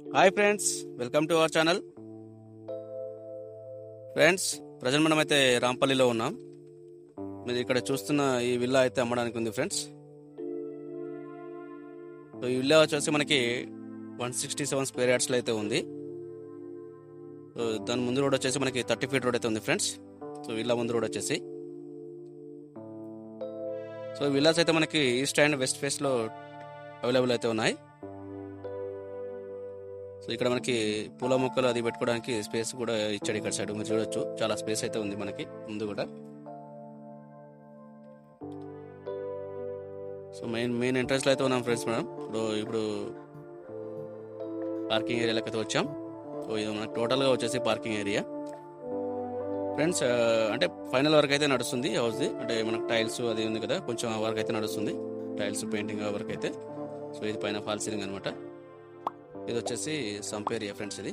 hi friends welcome to our channel friends present మనం అయితే రాంపల్లిలో ఉన్నాం మీరు ఇక్కడ చూస్తున్న ఈ విల్లా అయితే అమ్మడానికి ఉంది ఫ్రెండ్స్ సో ఈ విల్లా వచ్చేసి మనకి వన్ సిక్స్టీ సెవెన్ స్క్వేర్ యార్డ్స్లో అయితే ఉంది సో దాని ముందు రోడ్ వచ్చేసి మనకి థర్టీ ఫీట్ రోడ్ అయితే ఉంది ఫ్రెండ్స్ సో విల్లా ముందు రోడ్ వచ్చేసి సో విల్లాస్ అయితే మనకి ఈస్ట్ అండ్ వెస్ట్ ఫేస్లో అవైలబుల్ అయితే ఉన్నాయి సో ఇక్కడ మనకి పూల మొక్కలు అది పెట్టుకోవడానికి స్పేస్ కూడా ఇచ్చాడు ఇక్కడ సైడ్ మీరు చూడొచ్చు చాలా స్పేస్ అయితే ఉంది మనకి ముందు కూడా సో మెయిన్ మెయిన్ ఎంట్రన్స్ లో అయితే ఉన్నాం ఫ్రెండ్స్ మనం ఇప్పుడు ఇప్పుడు పార్కింగ్ ఏరియాలోకి అయితే వచ్చాం సో ఇది మనకి టోటల్ గా వచ్చేసి పార్కింగ్ ఏరియా ఫ్రెండ్స్ అంటే ఫైనల్ వర్క్ అయితే నడుస్తుంది హౌస్ది అంటే మనకు టైల్స్ అది ఉంది కదా కొంచెం వర్క్ అయితే నడుస్తుంది టైల్స్ పెయింటింగ్ వర్క్ అయితే సో ఇది పైన ఫాల్ సీలింగ్ అనమాట ఇది వచ్చేసి సంప్ ఏరియా ఫ్రెండ్స్ ఇది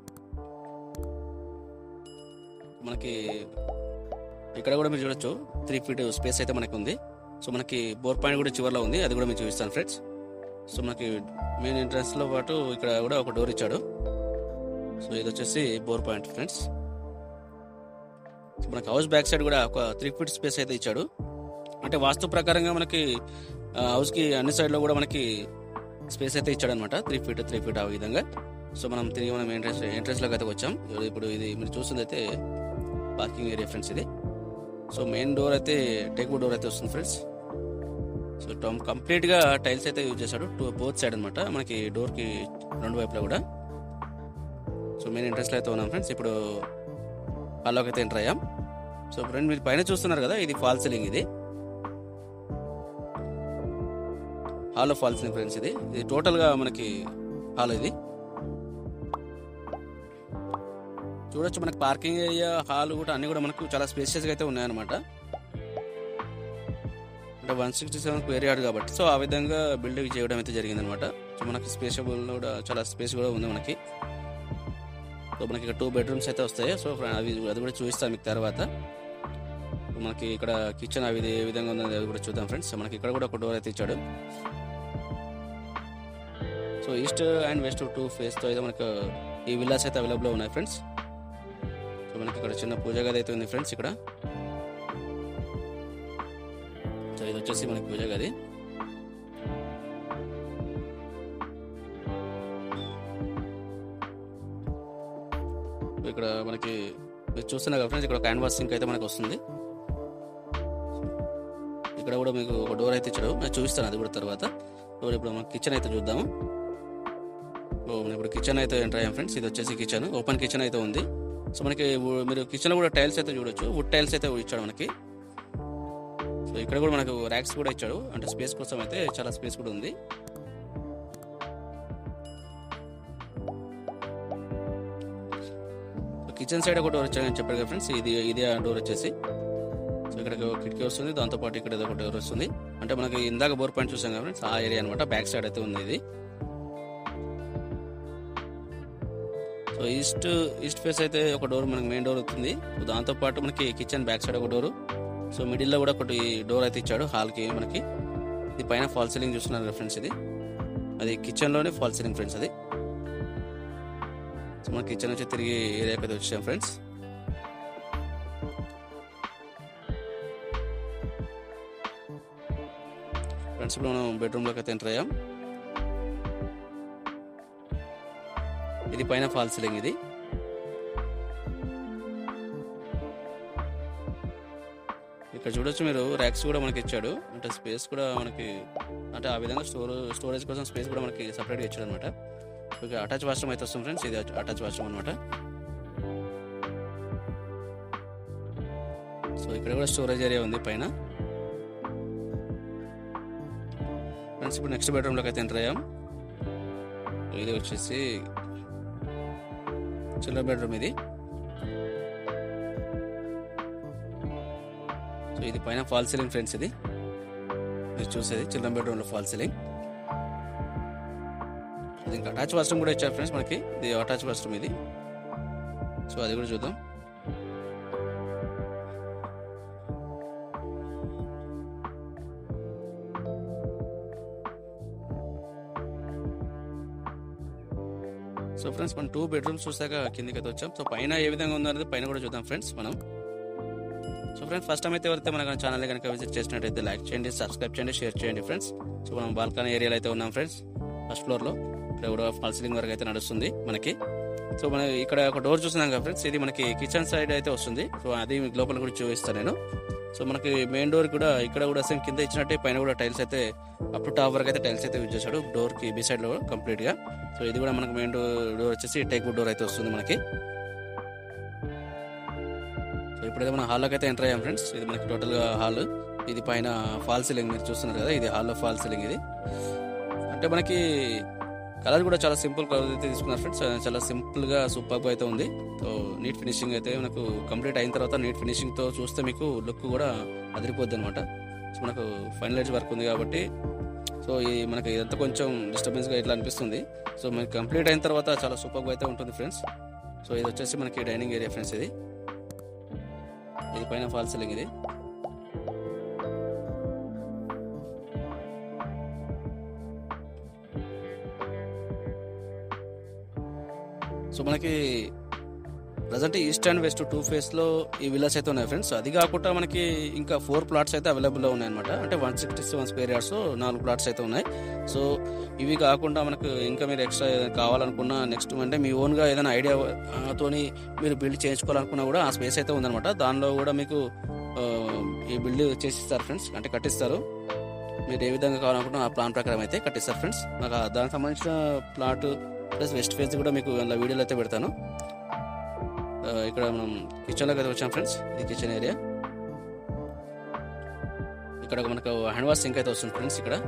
మనకి ఇక్కడ కూడా మీరు చూడొచ్చు త్రీ ఫీట్ స్పేస్ అయితే మనకి ఉంది సో మనకి బోర్ పాయింట్ కూడా చివరిలో ఉంది అది కూడా మీకు చూపిస్తాను ఫ్రెండ్స్ సో మనకి మెయిన్ ఎంట్రన్స్ లో పాటు ఇక్కడ కూడా ఒక డోర్ ఇచ్చాడు సో ఇది వచ్చేసి బోర్ పాయింట్ ఫ్రెండ్స్ సో మనకి హౌస్ బ్యాక్ సైడ్ కూడా ఒక త్రీ ఫీట్ స్పేస్ అయితే ఇచ్చాడు అంటే వాస్తు ప్రకారంగా మనకి హౌస్ కి అన్ని సైడ్ లో కూడా మనకి స్పేస్ అయితే ఇచ్చాడు అనమాట త్రీ ఫీట్ త్రీ ఫీట్ ఆ విధంగా సో మనం తిరిగి మనం ఎంట్రెన్స్ ఎంట్రెన్స్ లోకి అయితే వచ్చాం ఇప్పుడు- ఇప్పుడు ఇది మీరు చూస్తుంది అయితే పార్కింగ్ ఏరియా ఫ్రెండ్స్ ఇది సో మెయిన్ డోర్ అయితే టేక్ డోర్ అయితే వస్తుంది ఫ్రెండ్స్ సో టమ్ కంప్లీట్ గా టైల్స్ అయితే యూజ్ చేశాడు టూ బోత్ సైడ్ అనమాట మనకి డోర్ కి రెండు వైపులా కూడా సో మెయిన్ ఎంట్రెన్స్ లో అయితే ఉన్నాం ఫ్రెండ్స్ ఇప్పుడు హాల్లోకి అయితే ఎంటర్ అయ్యాం సో ఫ్రెండ్ మీరు పైన చూస్తున్నారు కదా ఇది ఫాల్ సీలింగ్ ఇది హాల్ ఫాల్ సీలింగ్ ఫ్రెండ్స్ ఇది ఇది టోటల్ గా మనకి హాల్ ఇది చూడొచ్చు మనకి పార్కింగ్ ఏరియా హాల్ కూడా అన్ని కూడా మనకు చాలా స్పేషియస్ గా అయితే ఉన్నాయన్నమాట అంటే one sixty seven square yard కాబట్టి సో ఆ విధంగా బిల్డింగ్ చేయడం అయితే జరిగింది అనమాట సో మనకి స్పేషబుల్ కూడా చాలా స్పేస్ కూడా ఉంది మనకి సో మనకి ఇక్కడ టూ బెడ్రూమ్స్ అయితే వస్తాయి సో అవి అది కూడా చూపిస్తాను మీకు తర్వాత సో మనకి ఇక్కడ కిచెన్ అవి ఏ విధంగా ఉందో అది కూడా చూద్దాం ఫ్రెండ్స్ సో మనకి ఇక్కడ కూడా ఒక డోర్ అయితే ఇచ్చాడు so east and west two face తో అయితే మనకు ఈ విల్లాస్ అయితే అవైలబుల్ ఉన్నాయి ఫ్రెండ్స్ సో మనకి ఇక్కడ చిన్న పూజ గది అయితే ఉంది ఫ్రెండ్స్ ఇక్కడ సో ఇది వచ్చేసి మనకి పూజ గది సో ఇక్కడ మనకి మీరు చూస్తున్నారు కదా ఫ్రెండ్స్ ఇక్కడ క్యాన్వాస్ సింక్ అయితే మనకి వస్తుంది ఇక్కడ కూడా మీకు ఒక డోర్ అయితే ఇచ్చాడు నేను చూపిస్తాను అది కూడా తర్వాత సో ఇప్పుడు మనం కిచెన్ అయితే చూద్దాము సో మనం ఇప్పుడు కిచెన్ అయితే ఎంటర్ అయ్యాం ఫ్రెండ్స్ ఇది వచ్చేసి కిచెన్ ఓపెన్ కిచెన్ అయితే ఉంది సో మనకి వు- మీరు కిచెన్ కూడా టైల్స్ అయితే చూడొచ్చు వుడ్ టైల్స్ అయితే ఇచ్చాడు మనకి సో ఇక్కడ కూడా మనకు ర్యాక్స్ కూడా ఇచ్చాడు అంటే స్పేస్ కోసం అయితే చాలా స్పేస్ కూడా ఉంది కిచెన్ సైడ్ ఒక డోర్ వచ్చాయని చెప్పారు కదా ఫ్రెండ్స్ ఇది ఇది ఆ డోర్ వచ్చేసి సో ఇక్కడ ఒక కిటికీ వస్తుంది దాంతో పాటు ఇక్కడ ఒక డోర్ వస్తుంది అంటే మనకి ఇందాక బోర్ పాయింట్ చూసాం కదా ఫ్రెండ్స్ ఆ ఏరియా అనమాట బ్యాక్ సైడ్ అయితే ఉంది ఇది సో ఈస్ట్ ఈస్ట్ ఫేస్ అయితే ఒక డోర్ మనకి మెయిన్ డోర్ అవుతుంది సో దాంతో పాటు మనకి కిచెన్ బ్యాక్ సైడ్ ఒక డోర్ సో మిడిల్ లో కూడా ఒకటి డోర్ అయితే ఇచ్చాడు హాల్ కి మనకి ఇది పైన ఫాల్ సీలింగ్ చూస్తున్నారు కదా ఫ్రెండ్స్ ఇది అది కిచెన్ లోనే ఫాల్ సీలింగ్ ఫ్రెండ్స్ అది సో మన కిచెన్ వచ్చి తిరిగి ఏరియాకి అయితే వచ్చాం ఫ్రెండ్స్ ఫ్రెండ్స్ ఇప్పుడు మనం బెడ్రూమ్ లోకి అయితే ఎంటర్ అయ్యాం ఇది పైన ఫాల్ సీలింగ్ ఇది ఇక్కడ చూడొచ్చు మీరు ర్యాక్స్ కూడా మనకి ఇచ్చాడు అంటే స్పేస్ కూడా మనకి అంటే ఆ విధంగా స్టోర్ స్టోరేజ్ కోసం స్పేస్ కూడా మనకి సపరేట్గా ఇచ్చాడు అనమాట ఓకే అటాచ్ వాష్రూమ్ అయితే వస్తుంది ఫ్రెండ్స్ ఇది అటాచ్ వాష్రూమ్ అనమాట సో ఇక్కడ కూడా స్టోరేజ్ ఏరియా ఉంది పైన ఫ్రెండ్స్ ఇప్పుడు నెక్స్ట్ బెడ్రూమ్లోకి అయితే ఎంటర్ అయ్యాం ఇది వచ్చేసి చిల్లర బెడ్రూమ్ ఇది సో ఇది పైన ఫాల్ సీలింగ్ ఫ్రెండ్స్ ఇది మీరు చూసేది చిల్డ్రన్ బెడ్రూమ్ లో ఫాల్ సీలింగ్ అది ఇంకా అటాచ్ వాష్రూమ్ కూడా ఇచ్చారు ఫ్రెండ్స్ మనకి ఇది అటాచ్ వాష్రూమ్ ఇది సో అది కూడా చూద్దాం సో ఫ్రెండ్స్ మనం టూ బెడ్రూమ్స్ చూసాక కిందికి అయితే వచ్చాం సో పైన ఏ విధంగా ఉందనేది పైన కూడా చూద్దాం ఫ్రెండ్స్ మనం సో ఫ్రెండ్స్ ఫస్ట్ టైం అయితే ఎవరైతే మన ఛానల్ కనుక విజిట్ చేసినట్టయితే లైక్ చేయండి సబ్స్క్రైబ్ చేయండి షేర్ చేయండి ఫ్రెండ్స్ సో మనం బాల్కనీ ఏరియాలో అయితే ఉన్నాం ఫ్రెండ్స్ ఫస్ట్ ఫ్లోర్లో ఇక్కడ కూడా ఫాల్ సీలింగ్ వరకు అయితే నడుస్తుంది మనకి సో మన ఇక్కడ ఒక డోర్ చూస్తున్నాం కదా ఫ్రెండ్స్ ఇది మనకి కిచెన్ సైడ్ అయితే వస్తుంది సో అది మీకు లోపల కూడా చూపిస్తాను నేను సో మనకి మెయిన్ డోర్ కూడా ఇక్కడ కూడా సేమ్ కింద ఇచ్చినట్టే పైన కూడా టైల్స్ అయితే అప్ టు టాప్ వరకు అయితే టైల్స్ అయితే యూజ్ చేశాడు డోర్ కి బి సైడ్ లో కంప్లీట్ గా సో ఇది కూడా మనకి మెయిన్ డోర్ డోర్ వచ్చేసి టేక్ వుడ్ డోర్ అయితే వస్తుంది మనకి సో ఇప్పుడైతే మనం హాల్లోకి అయితే ఎంటర్ అయ్యాం ఫ్రెండ్స్ ఇది మనకి టోటల్ గా హాల్ ఇది పైన ఫాల్ సీలింగ్ మీరు చూస్తున్నారు కదా ఇది హాల్లో ఫాల్ సీలింగ్ ఇది అంటే మనకి కలర్ కూడా చాలా సింపుల్ కలర్ అయితే తీసుకున్నారు ఫ్రెండ్స్ చాలా సింపుల్ గా సూపర్ అయితే ఉంది సో నీట్ ఫినిషింగ్ అయితే మనకు కంప్లీట్ అయిన తర్వాత నీట్ ఫినిషింగ్ తో చూస్తే మీకు లుక్ కూడా అదిరిపోద్ది అనమాట సో మనకు ఫైనలైజ్ వర్క్ ఉంది కాబట్టి సో ఈ మనకి ఇదంతా కొంచెం డిస్టర్బెన్స్ గా ఇట్లా అనిపిస్తుంది సో మనకి కంప్లీట్ అయిన తర్వాత చాలా సూపర్ అయితే ఉంటుంది ఫ్రెండ్స్ సో ఇది వచ్చేసి మనకి డైనింగ్ ఏరియా ఫ్రెండ్స్ ఇది ఇది పైన ఫాల్ సీలింగ్ ఇది సో మనకి present east and west two face లో ఈ విల్లాస్ అయితే ఉన్నాయి ఫ్రెండ్స్ అది కాకుండా మనకి ఇంకా ఫోర్ ప్లాట్స్ అయితే అవైలబుల్ ఉన్నాయి అనమాట అంటే one sixty seven square yards నాలుగు ప్లాట్స్ అయితే ఉన్నాయి సో ఇవి కాకుండా మనకు ఇంకా మీరు ఎక్స్ట్రా కావాలనుకున్నా నెక్స్ట్ అంటే మీ ఓన్ గా ఏదైనా ఐడియా తోని మీరు బిల్డ్ చేయించుకోవాలనుకున్నా కూడా ఆ స్పేస్ అయితే ఉందన్నమాట దానిలో కూడా మీకు ఆ, ఈ బిల్డ్ చేసిస్తారు ఫ్రెండ్స్ అంటే కట్టిస్తారు మీరు ఏ విధంగా కావాలనుకున్నా ఆ ప్లాన్ ప్రకారం అయితే కట్టిస్తారు ఫ్రెండ్స్ నాకు ఆ దానికి సంబంధించిన ప్లాట్ ప్లస్ వెస్ట్ ఫేస్ కూడా మీకు అందులో వీడియోలో అయితే పెడతాను ఆ, ఇక్కడ మనం కిచెన్లోకి అయితే వచ్చాం ఫ్రెండ్స్ ఇది కిచెన్ ఏరియా ఇక్కడ ఒక మనకు హ్యాండ్ వాష్ సింక్ అయితే వస్తుంది ఫ్రెండ్స్ ఇక్కడ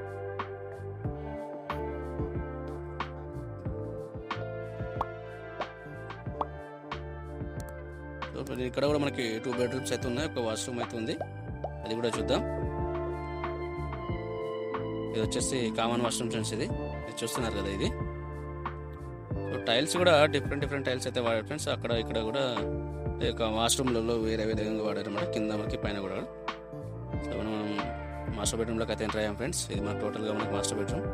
సో మరి ఇక్కడ కూడా మనకి టూ బెడ్రూమ్స్ అయితే ఉన్నాయి ఒక వాష్రూమ్ అయితే ఉంది అది కూడా చూద్దాం ఇది వచ్చేసి కామన్ వాష్రూమ్ ఫ్రెండ్స్ ఇది ఇది చూస్తున్నారు కదా ఇది సో టైల్స్ కూడా డిఫరెంట్ డిఫరెంట్ టైల్స్ అయితే వాడారు ఫ్రెండ్స్ అక్కడ ఇక్కడ కూడా వాష్రూమ్లలో వేరే విధంగా వాడారు అన్నమాట కింద మనకి పైన కూడా సో మనం మాస్టర్ బెడ్రూమ్లోకి అయితే ఎంటర్ అయ్యాం ఫ్రెండ్స్ ఇది మన టోటల్గా మనకి మాస్టర్ బెడ్రూమ్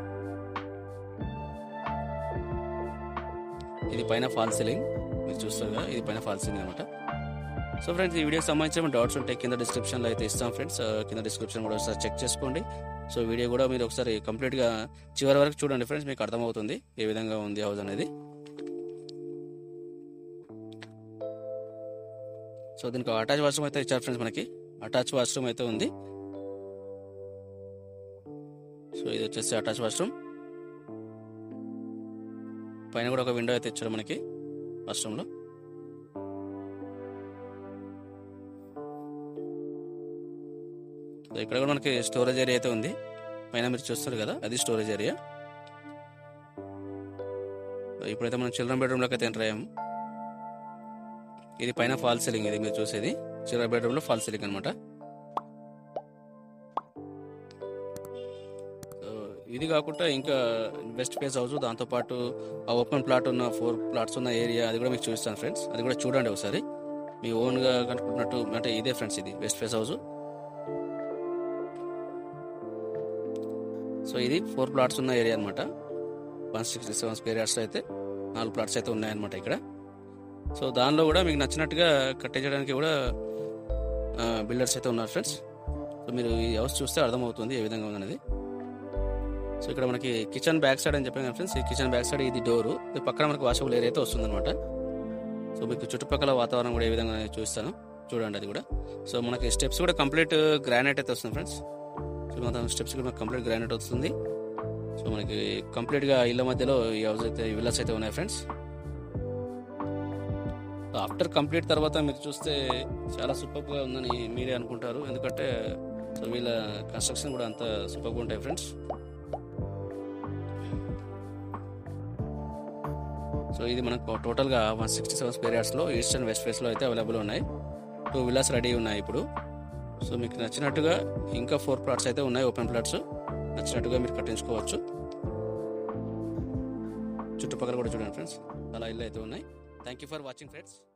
ఇది పైన ఫాల్ సీలింగ్ మీరు చూస్తారు కదా ఇది పైన ఫాల్ సీలింగ్ అనమాట సో ఫ్రెండ్స్ ఈ వీడియోకి సంబంధించిన డౌట్స్ ఉంటే కింద డిస్క్రిప్షన్లో అయితే ఇస్తాం ఫ్రెండ్స్ ఆ, కింద డిస్క్రిప్షన్ కూడా ఒకసారి చెక్ చేసుకోండి సో వీడియో కూడా మీరు ఒకసారి కంప్లీట్గా చివరి వరకు చూడండి ఫ్రెండ్స్ మీకు అర్థమవుతుంది ఏ విధంగా ఉంది హౌస్ అనేది సో దీనికి అటాచ్ వాష్రూమ్ అయితే ఇచ్చారు ఫ్రెండ్స్ మనకి అటాచ్ వాష్రూమ్ అయితే ఉంది సో ఇది వచ్చేసి అటాచ్ వాష్రూమ్ పైన కూడా ఒక విండో అయితే ఇచ్చారు మనకి వాష్రూమ్లో సో ఇక్కడ కూడా మనకి స్టోరేజ్ ఏరియా అయితే ఉంది పైన మీరు చూస్తారు కదా అది స్టోరేజ్ ఏరియా సో ఇప్పుడైతే మనం చిల్డ్రన్ బెడ్రూమ్లోకి అయితే ఎంటర్ అయ్యాము ఇది పైన ఫాల్ సీలింగ్ ఇది మీరు చూసేది చిల్డ్రన్ బెడ్రూమ్లో ఫాల్ సీలింగ్ అనమాట ఇది కాకుండా ఇంకా వెస్ట్ ఫేస్ హౌస్ దాంతోపాటు ఆ ఓపెన్ ప్లాట్ ఉన్న ఫోర్ ప్లాట్స్ ఉన్న ఏరియా అది కూడా మీకు చూపిస్తాను ఫ్రెండ్స్ అది కూడా చూడండి ఒకసారి మీ ఓన్గా కనుక్కున్నట్టు అంటే ఇదే ఫ్రెండ్స్ ఇది వెస్ట్ ఫేస్ హౌస్ సో ఇది ఫోర్ ప్లాట్స్ ఉన్న ఏరియా అనమాట one sixty seven square yards అయితే నాలుగు ప్లాట్స్ అయితే ఉన్నాయన్నమాట ఇక్కడ సో దానిలో కూడా మీకు నచ్చినట్టుగా కట్టించడానికి కూడా బిల్డర్స్ అయితే ఉన్నారు ఫ్రెండ్స్ సో మీరు ఈ హౌస్ చూస్తే అర్థమవుతుంది ఏ విధంగా ఉందనేది సో ఇక్కడ మనకి కిచెన్ బ్యాక్ సైడ్ అని చెప్పాను కదా ఫ్రెండ్స్ ఈ కిచెన్ బ్యాక్ సైడ్ ఇది డోరు ఇది పక్కన మనకి వాషబుల్ ఏరియా అయితే వస్తుంది అనమాట సో మీకు చుట్టుపక్కల వాతావరణం కూడా ఏ విధంగా చూస్తాను చూడండి అది కూడా సో మనకి స్టెప్స్ కూడా కంప్లీట్ గ్రానైట్ అయితే వస్తుంది ఫ్రెండ్స్ సో మొత్తం స్టెప్స్ కూడా కంప్లీట్ గ్రానైట్ వస్తుంది సో మనకి కంప్లీట్గా ఇళ్ళ మధ్యలో ఈ హౌస్ అయితే ఈ విల్లాస్ అయితే ఉన్నాయి ఫ్రెండ్స్ ఆఫ్టర్ కంప్లీట్ తర్వాత మీరు చూస్తే చాలా సూపర్గా ఉందని మీరే అనుకుంటారు ఎందుకంటే సో వీళ్ళ కన్స్ట్రక్షన్ కూడా అంత సూపర్గా ఉంటాయి ఫ్రెండ్స్ సో ఇది మనకు టోటల్గా వన్ సిక్స్టీ సెవెన్ స్క్వేర్ యార్డ్స్లో ఈస్ట్ అండ్ వెస్ట్ ఫేస్లో అయితే అవైలబుల్ ఉన్నాయి టూ విల్లాస్ రెడీ ఉన్నాయి ఇప్పుడు సో మీకు నచ్చినట్టుగా ఇంకా ఫోర్ ప్లాట్స్ అయితే ఉన్నాయి ఓపెన్ ప్లాట్స్ నచ్చినట్టుగా మీరు కట్టించుకోవచ్చు చుట్టుపక్కల కూడా చూడండి ఫ్రెండ్స్ అలా ఇల్లు అయితే ఉన్నాయి thank you for watching friends